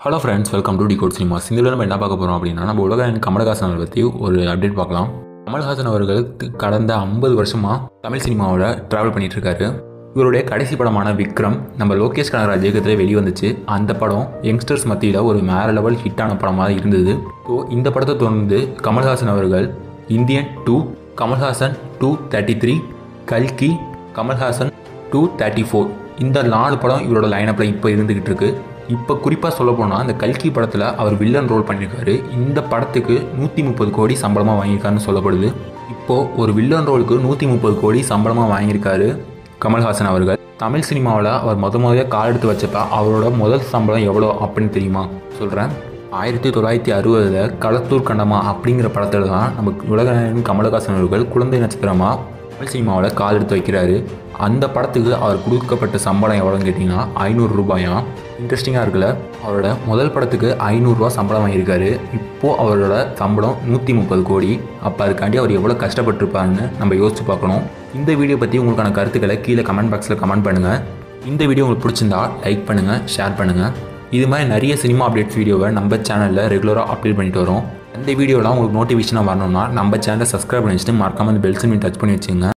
hello friends welcome to the code cinemas இதில் நம்ம என்ன பார்க்க போகிறோம் அப்படின்னா நம்ம உலகன் கமலஹாசன் அவரை பற்றி ஒரு அப்டேட் பார்க்கலாம் கமல்ஹாசன் அவர்கள் தி- கடந்த ஐம்பது வருஷமாக தமிழ் சினிமாவோட ட்ராவல் பண்ணிட்டு இருக்காரு இவருடைய கடைசி படமான விக்ரம் நம்ம லோகேஷ் கனகராஜ் இயக்கத்தில் வெளிவந்துச்சு அந்த படம் யங்ஸ்டர்ஸ் மத்தியில் ஒரு மேர லெவல் ஹிட்டான படமாக இருந்தது ஸோ இந்த படத்தை தொடர்ந்து கமல்ஹாசன் அவர்கள் Indian two Kamal Haasan two thirty three கல்கி கமல்ஹாசன் டூ தேர்ட்டி ஃபோர் இந்த நாலு படம் இவரோட லைனப்பில் இப்போ இருந்துக்கிட்டு இருக்கு இப்போ குறிப்பாக சொல்ல போனால் இந்த கல்கி படத்தில் அவர் வில்லன் ரோல் பண்ணியிருக்காரு இந்த படத்துக்கு நூற்றி முப்பது கோடி சம்பளமாக வாங்கியிருக்காருன்னு சொல்லப்படுது இப்போது ஒரு வில்லன் ரோலுக்கு நூற்றி முப்பது கோடி சம்பளமாக வாங்கியிருக்காரு கமல்ஹாசன் அவர்கள் தமிழ் சினிமாவில் அவர் முத முதல்ல கால் எடுத்து வச்சப்ப அவரோட முதல் சம்பளம் எவ்வளோ அப்படின்னு தெரியுமா சொல்கிறேன் ஆயிரத்தி தொள்ளாயிரத்தி அறுபதில் களத்தூர் கண்டமா அப்படிங்கிற படத்தில் தான் நம்ம உலகநாயகன் கமலஹாசன் அவர்கள் குழந்தை நட்சத்திரமாக தமிழ் சினிமாவில் கால் எடுத்து வைக்கிறாரு அந்த படத்துக்கு அவர் கொடுக்கப்பட்ட சம்பளம் எவ்வளோன்னு கேட்டிங்கன்னா ஐநூறு ரூபாயாம் இன்ட்ரெஸ்டிங்காக இருக்குல்ல அவரோட முதல் படத்துக்கு ஐநூறுரூவா சம்பளம் வாங்கியிருக்காரு இப்போது அவரோட சம்பளம் நூற்றி முப்பது கோடி அப்போ அதுக்காண்டி அவர் எவ்வளோ கஷ்டப்பட்டிருப்பாருன்னு நம்ம யோசிச்சு பார்க்கணும் இந்த வீடியோ பற்றி உங்களுக்கான கருத்துக்களை கீழே கமெண்ட் பாக்ஸில் கமெண்ட் பண்ணுங்கள் இந்த வீடியோ உங்களுக்கு பிடிச்சிருந்தா லைக் பண்ணுங்கள் ஷேர் பண்ணுங்கள் இது மாதிரி நிறைய சினிமா அப்டேட்ஸ் வீடியோவை நம்ம சேனலில் ரெகுலராக அப்டேட் பண்ணிட்டு வரோம் அந்த வீடியோலாம் உங்களுக்கு நோட்டிஃபிகேஷனாக வரணும்னா நம்ம சேனலை சப்ஸ்கிரைப் பண்ணி வச்சுட்டு மறக்காம அந்த பெல் சிம்மி டச் பண்ணி வச்சுங்க